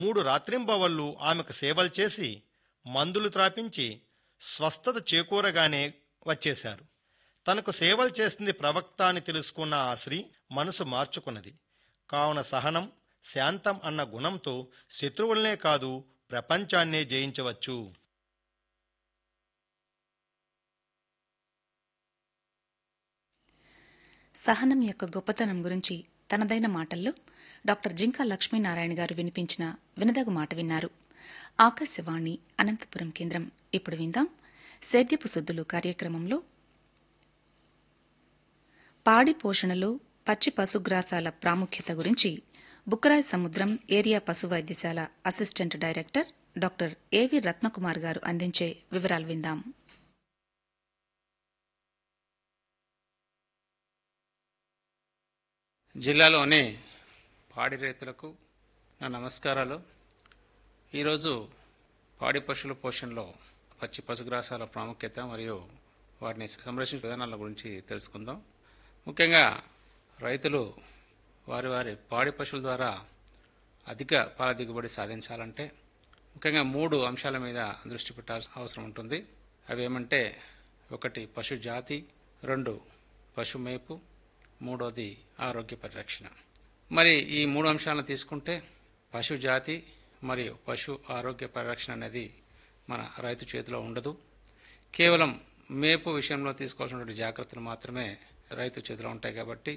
మూడు రాత్రింబవళ్ళు ఆమెకు సేవలు చేసి మందులు త్రాపించి స్వస్థత చేకూరగానే వచ్చేశారు తనకు సేవలు చేసింది ప్రవక్త అని తెలుసుకున్న ఆ స్త్రీ మనసు మార్చుకున్నది కావున సహనం శాంతం అన్న గుణంతో శత్రువులనే కాదు ప్రపంచాన్నే జయించవచ్చు సహనం యొక్క గొప్పతనం గురించి తనదైన మాటల్లో డాక్టర్ జింకా లక్ష్మీనారాయణ గారు వినిపించిన వినదగు మాట విన్నారు ఆకాశవాణి అనంతపురం కేంద్రం ఇప్పుడు విందాం సేద్యపు సుద్దులు కార్యక్రమంలో పాడి పోషణలో పచ్చి పశుగ్రాసాల ప్రాముఖ్యత గురించి బుక్కరాయ్ సముద్రం ఏరియా పశు వైద్యశాల అసిస్టెంట్ డైరెక్టర్ డాక్టర్ ఏవి రత్నకుమార్ గారు అందించే వివరాలు విందాం జిల్లాలోని పాడి రైతులకు నా నమస్కారాలు ఈరోజు పాడి పశువుల పోషణలో పచ్చి పశుగ్రాసాల ప్రాముఖ్యత మరియు వాటిని సంరక్షించే విధానాల గురించి తెలుసుకుందాం ముఖ్యంగా రైతులు వారి వారి పాడి పశువుల ద్వారా అధిక పాల దిగుబడి సాధించాలంటే ముఖ్యంగా మూడు అంశాల మీద దృష్టి పెట్టాల్సిన అవసరం ఉంటుంది అవి ఏమంటే ఒకటి పశు జాతి రెండు పశు మేపు మూడోది ఆరోగ్య పరిరక్షణ మరి ఈ మూడు అంశాలను తీసుకుంటే పశు జాతి మరియు పశు ఆరోగ్య పరిరక్షణ అనేది మన రైతు చేతిలో ఉండదు కేవలం మేపు విషయంలో తీసుకోవాల్సినటువంటి జాగ్రత్తలు మాత్రమే రైతు చేతిలో ఉంటాయి కాబట్టి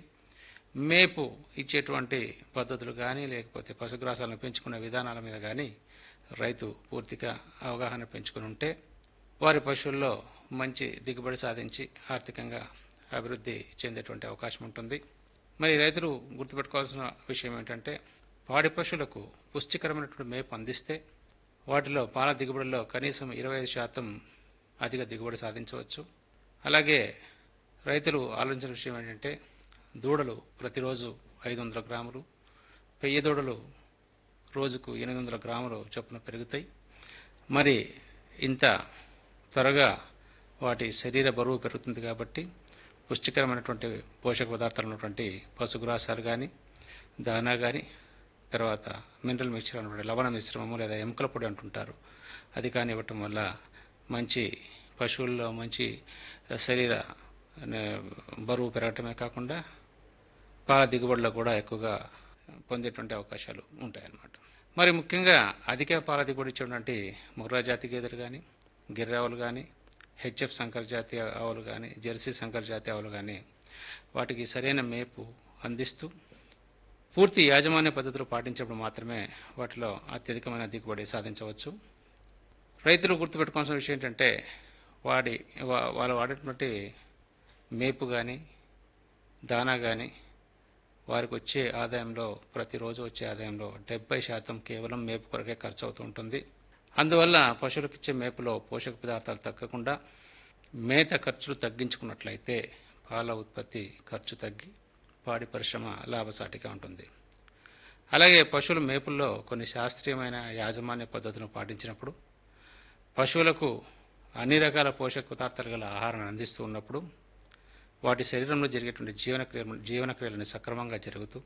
మేపు ఇచ్చేటువంటి పద్ధతులు కానీ లేకపోతే పశుగ్రాసాలను పెంచుకునే విధానాల మీద కానీ రైతు పూర్తిగా అవగాహన పెంచుకుని ఉంటే వారి పశువుల్లో మంచి దిగుబడి సాధించి ఆర్థికంగా అభివృద్ధి చెందేటువంటి అవకాశం ఉంటుంది మరి రైతులు గుర్తుపెట్టుకోవాల్సిన విషయం ఏంటంటే పాడి పశువులకు పుష్టికరమైనటువంటి మేపు అందిస్తే వాటిలో పాల దిగుబడిలో కనీసం ఇరవై ఐదు శాతం అధిక దిగుబడి సాధించవచ్చు అలాగే రైతులు ఆలోచించిన విషయం ఏంటంటే దూడలు ప్రతిరోజు ఐదు వందల గ్రాములు పెయ్య దూడలు రోజుకు ఎనిమిది వందల గ్రాములు చొప్పున పెరుగుతాయి మరి ఇంత త్వరగా వాటి శరీర బరువు పెరుగుతుంది కాబట్టి పుష్టికరమైనటువంటి పోషక పదార్థాలు ఉన్నటువంటి పశుగ్రాసాలు కానీ దానా కానీ తర్వాత మినరల్ మిక్చర్ అన్నటువంటి లవణ మిశ్రమము లేదా ఎముకల పొడి అంటుంటారు అది కానీ ఇవ్వటం వల్ల మంచి పశువుల్లో మంచి శరీర ఆ, బరువు పెరగటమే కాకుండా పాల దిగుబడిలో కూడా ఎక్కువగా పొందేటువంటి అవకాశాలు ఉంటాయన్నమాట మరి ముఖ్యంగా అధిక పాల దిగుబడి ఇచ్చేటువంటి ముర్రా జాతి గేదెలు కానీ గిర్రావులు కానీ హెచ్ఎఫ్ సంకర్ జాతి ఆవులు కానీ జెర్సీ సంకర్ జాతి ఆవులు కానీ వాటికి సరైన మేపు అందిస్తూ పూర్తి యాజమాన్య పద్ధతులు పాటించినప్పుడు మాత్రమే వాటిలో అత్యధికమైన దిగుబడి సాధించవచ్చు రైతులు గుర్తుపెట్టుకోవాల్సిన విషయం ఏంటంటే వాడి వా- వాళ్ళు వాడేటువంటి మేపు కానీ దానా కానీ వారికి వచ్చే ఆదాయంలో ప్రతిరోజు వచ్చే ఆదాయంలో డెబ్బై శాతం కేవలం మేపు కొరకే ఖర్చు అవుతూ ఉంటుంది అందువల్ల పశువులకు ఇచ్చే మేపులో పోషక పదార్థాలు తగ్గకుండా మేత ఖర్చులు తగ్గించుకున్నట్లయితే పాల ఉత్పత్తి ఖర్చు తగ్గి పాడి పరిశ్రమ లాభసాటిగా ఉంటుంది అలాగే పశువుల మేపుల్లో కొన్ని శాస్త్రీయమైన యాజమాన్య పద్ధతులను పాటించినప్పుడు పశువులకు అన్ని రకాల పోషక పదార్థాలు గల ఆహారాన్ని అందిస్తూ ఉన్నప్పుడు వాటి శరీరంలో జరిగేటువంటి జీవనక్రియ జీవనక్రియలను సక్రమంగా జరుగుతూ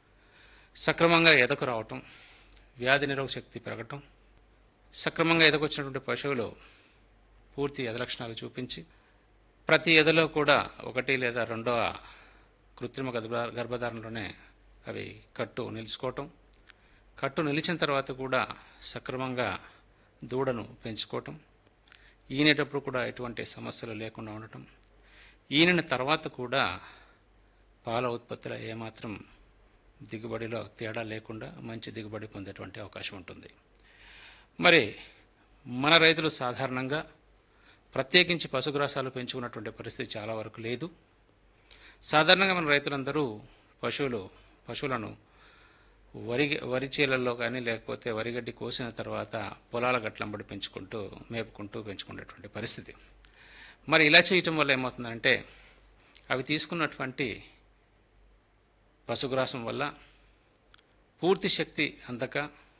సక్రమంగా ఎదకు రావటం వ్యాధి నిరోధక శక్తి పెరగటం సక్రమంగా ఎదకొచ్చినటువంటి పశువులు పూర్తి ఎద లక్షణాలు చూపించి ప్రతి ఎదలో కూడా ఒకటి లేదా రెండవ కృత్రిమ గర్భ గర్భధారణలోనే అవి కట్టు నిలుచుకోవటం కట్టు నిలిచిన తర్వాత కూడా సక్రమంగా దూడను పెంచుకోవటం ఈనేటప్పుడు కూడా ఎటువంటి సమస్యలు లేకుండా ఉండటం ఈనిన తర్వాత కూడా పాల ఉత్పత్తిలో ఏమాత్రం దిగుబడిలో తేడా లేకుండా మంచి దిగుబడి పొందేటువంటి అవకాశం ఉంటుంది మరి మన రైతులు సాధారణంగా ప్రత్యేకించి పశుగ్రాసాలు పెంచుకున్నటువంటి పరిస్థితి చాలా వరకు లేదు సాధారణంగా మన రైతులందరూ పశువులు పశువులను వరి వరి చీలల్లో కానీ లేకపోతే వరిగడ్డి కోసిన తర్వాత పొలాల గట్లంబడి పెంచుకుంటూ మేపుకుంటూ పెంచుకునేటువంటి పరిస్థితి మరి ఇలా చేయటం వల్ల ఏమవుతుందంటే అవి తీసుకున్నటువంటి పశుగ్రాసం వల్ల పూర్తి శక్తి అందక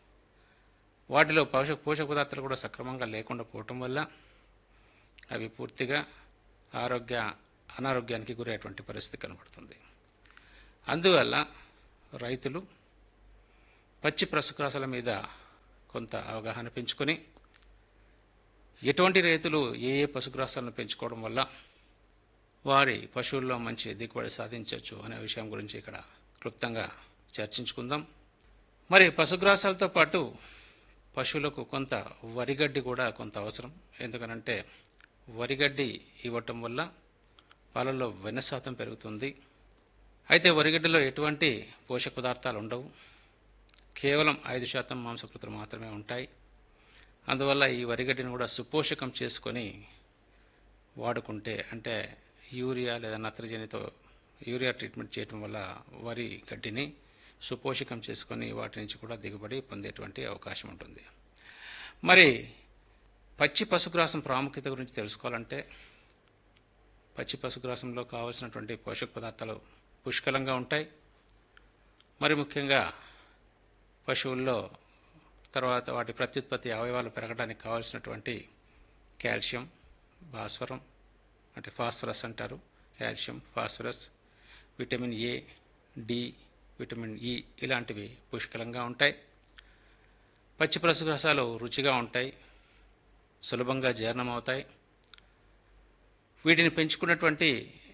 వాటిలో పోషక పోషక పదార్థాలు కూడా సక్రమంగా లేకుండా పోవటం వల్ల అవి పూర్తిగా ఆరోగ్య అనారోగ్యానికి గురయ్యేటువంటి పరిస్థితి కనబడుతుంది అందువల్ల రైతులు పచ్చి పశుగ్రాసాల మీద కొంత అవగాహన పెంచుకొని ఎటువంటి రైతులు ఏ ఏ పశుగ్రాసాలను పెంచుకోవడం వల్ల వారి పశువుల్లో మంచి దిగుబడి సాధించవచ్చు అనే విషయం గురించి ఇక్కడ క్లుప్తంగా చర్చించుకుందాం మరి పశుగ్రాసాలతో పాటు పశువులకు కొంత వరిగడ్డి కూడా కొంత అవసరం ఎందుకనంటే వరిగడ్డి ఇవ్వటం వల్ల పాలల్లో వెన్న శాతం పెరుగుతుంది అయితే వరిగడ్డిలో ఎటువంటి పోషక పదార్థాలు ఉండవు కేవలం ఐదు శాతం మాంసకృతులు మాత్రమే ఉంటాయి అందువల్ల ఈ వరిగడ్డిని కూడా సుపోషకం చేసుకొని వాడుకుంటే అంటే యూరియా లేదా నత్రజనితో యూరియా ట్రీట్మెంట్ చేయటం వల్ల వరి గడ్డిని సుపోషకం చేసుకొని వాటి నుంచి కూడా దిగుబడి పొందేటువంటి అవకాశం ఉంటుంది మరి పచ్చి పశుగ్రాసం ప్రాముఖ్యత గురించి తెలుసుకోవాలంటే పచ్చి పశుగ్రాసంలో కావలసినటువంటి పోషక పదార్థాలు పుష్కలంగా ఉంటాయి మరి ముఖ్యంగా పశువుల్లో తర్వాత వాటి ప్రత్యుత్పత్తి అవయవాలు పెరగడానికి కావాల్సినటువంటి కాల్షియం భాస్వరం అంటే ఫాస్ఫరస్ అంటారు calcium phosphorus vitamin A D vitamin E ఇలాంటివి పుష్కలంగా ఉంటాయి పచ్చి పశుగ్రాసాలు రుచిగా ఉంటాయి సులభంగా జీర్ణమవుతాయి వీటిని పెంచుకున్నటువంటి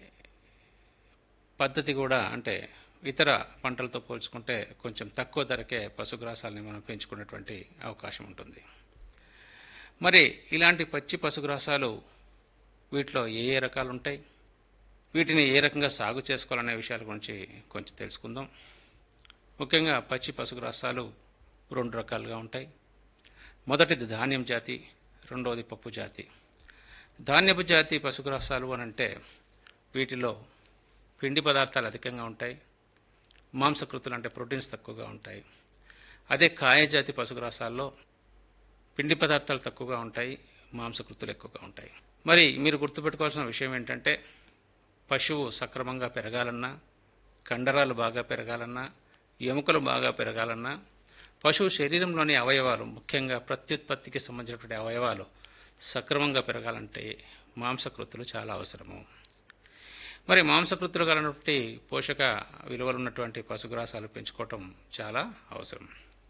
పద్ధతి కూడా అంటే ఇతర పంటలతో పోల్చుకుంటే కొంచెం తక్కువ ధరకే పశుగ్రాసాలని మనం పెంచుకునేటువంటి అవకాశం ఉంటుంది మరి ఇలాంటి పచ్చి పశుగ్రాసాలు వీటిలో ఏ ఏ రకాలు ఉంటాయి వీటిని ఏ రకంగా సాగు చేసుకోవాలనే విషయాల గురించి కొంచెం తెలుసుకుందాం ముఖ్యంగా పచ్చి పశుగ్రాసాలు రెండు రకాలుగా ఉంటాయి మొదటిది ధాన్యం జాతి రెండవది పప్పు జాతి ధాన్యపు జాతి పశుగ్రాసాలు అని అంటే వీటిలో పిండి పదార్థాలు అధికంగా ఉంటాయి మాంసకృతులు అంటే ప్రోటీన్స్ తక్కువగా ఉంటాయి అదే కాయజాతి పశుగ్రాసాల్లో పిండి పదార్థాలు తక్కువగా ఉంటాయి మాంసకృతులు ఎక్కువగా ఉంటాయి మరి మీరు గుర్తుపెట్టుకోవాల్సిన విషయం ఏంటంటే పశువు సక్రమంగా పెరగాలన్నా కండరాలు బాగా పెరగాలన్నా ఎముకలు బాగా పెరగాలన్నా పశువు శరీరంలోని అవయవాలు ముఖ్యంగా ప్రత్యుత్పత్తికి సంబంధించినటువంటి అవయవాలు సక్రమంగా పెరగాలంటే మాంసకృతులు చాలా అవసరము మరి మాంసకృతులు కలిగినటువంటి పోషక విలువలు ఉన్నటువంటి పశుగ్రాసాలు పెంచుకోవటం చాలా అవసరం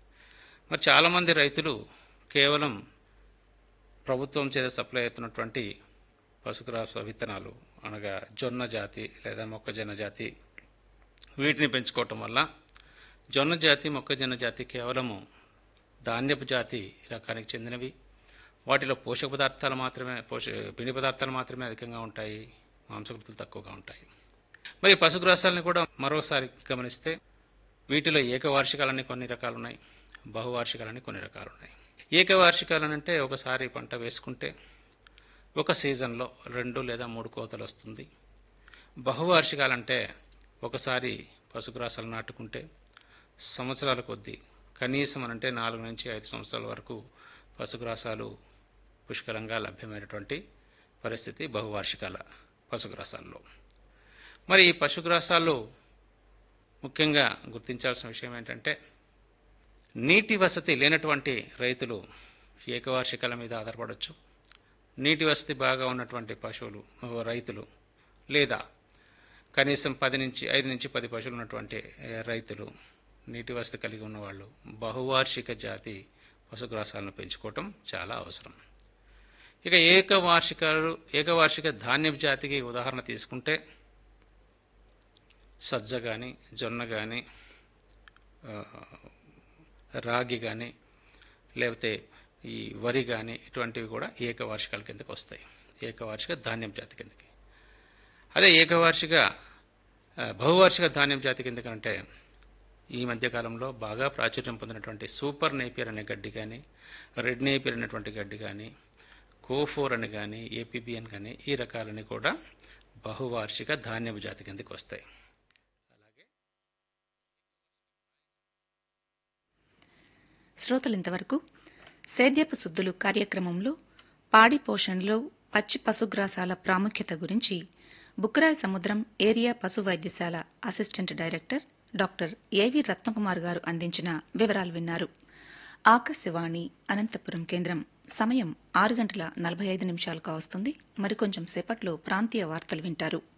మరి చాలామంది రైతులు కేవలం ప్రభుత్వం చేత సప్లై అవుతున్నటువంటి పశుగ్రాస విత్తనాలు అనగా జొన్న జాతి లేదా మొక్కజొన్న జాతి వీటిని పెంచుకోవటం వల్ల జొన్న జాతి మొక్కజొన్న జాతి కేవలము ధాన్యపు జాతి రకానికి చెందినవి వాటిలో పోషక పదార్థాలు మాత్రమే పోష పిండి పదార్థాలు మాత్రమే అధికంగా ఉంటాయి మాంసకృతులు తక్కువగా ఉంటాయి మరి పశుగ్రాసాలని కూడా మరోసారి గమనిస్తే వీటిలో ఏకవార్షికాలని కొన్ని రకాలు ఉన్నాయి బహువార్షికాలని కొన్ని రకాలు ఉన్నాయి ఏకవార్షికాలని అంటే ఒకసారి పంట వేసుకుంటే ఒక సీజన్లో రెండు లేదా మూడు కోతలు వస్తుంది బహువార్షికాలంటే ఒకసారి పశుగ్రాసాలు నాటుకుంటే సంవత్సరాల కొద్దీ కనీసం అంటే నాలుగు నుంచి ఐదు సంవత్సరాల వరకు పశుగ్రాసాలు పుష్కలంగా లభ్యమైనటువంటి పరిస్థితి బహువార్షికాల పశుగ్రాసాల్లో మరి ఈ పశుగ్రాసాలు ముఖ్యంగా గుర్తించాల్సిన విషయం ఏంటంటే నీటి వసతి లేనటువంటి రైతులు ఏకవార్షికాల మీద ఆధారపడవచ్చు నీటి వసతి బాగా ఉన్నటువంటి పశువులు రైతులు లేదా కనీసం పది నుంచి ఐదు నుంచి పది పశువులు ఉన్నటువంటి ఏ, రైతులు నీటి వసతి కలిగి ఉన్నవాళ్ళు బహువార్షిక జాతి పశుగ్రాసాలను పెంచుకోవటం చాలా అవసరం ఇక ఏకవార్షికాలు ఏకవార్షిక ధాన్యపు జాతికి ఉదాహరణ తీసుకుంటే సజ్జ కానీ జొన్న కానీ రాగి కానీ లేకపోతే ఈ వరి కానీ ఇటువంటివి కూడా ఏకవార్షికాల కిందకి వస్తాయి ఏకవార్షిక ధాన్యం జాతి కిందకి అదే ఏకవార్షిక ఆ, బహువార్షిక ధాన్యం జాతి కిందకి అంటే ఈ మధ్యకాలంలో బాగా ప్రాచుర్యం పొందినటువంటి సూపర్ నేపియర్ అనే గడ్డి కానీ రెడ్ నేపియర్ అనేటువంటి గడ్డి కానీ కోఫోర్ అని కానీ ఏపీబిఎన్ కానీ ఈ రకాలని కూడా బహువార్షిక ధాన్యపు జాతి కిందకి వస్తాయి శ్రోతలు ఇంతవరకు సేద్యపు శుద్ధులు కార్యక్రమంలో పాడి పోషణలో పచ్చి పశుగ్రాసాల ప్రాముఖ్యత గురించి బుక్రాయ్ సముద్రం ఏరియా పశు వైద్యశాల అసిస్టెంట్ డైరెక్టర్ డాక్టర్ ఏవి రత్నకుమార్ గారు అందించిన వివరాలు విన్నారు ఆకాశవాణి అనంతపురం కేంద్రం సమయం ఆరు గంటల నలభై ఐదు నిమిషాలు కావస్తుంది మరికొంచెం సేపట్లో ప్రాంతీయ వార్తలు వింటారు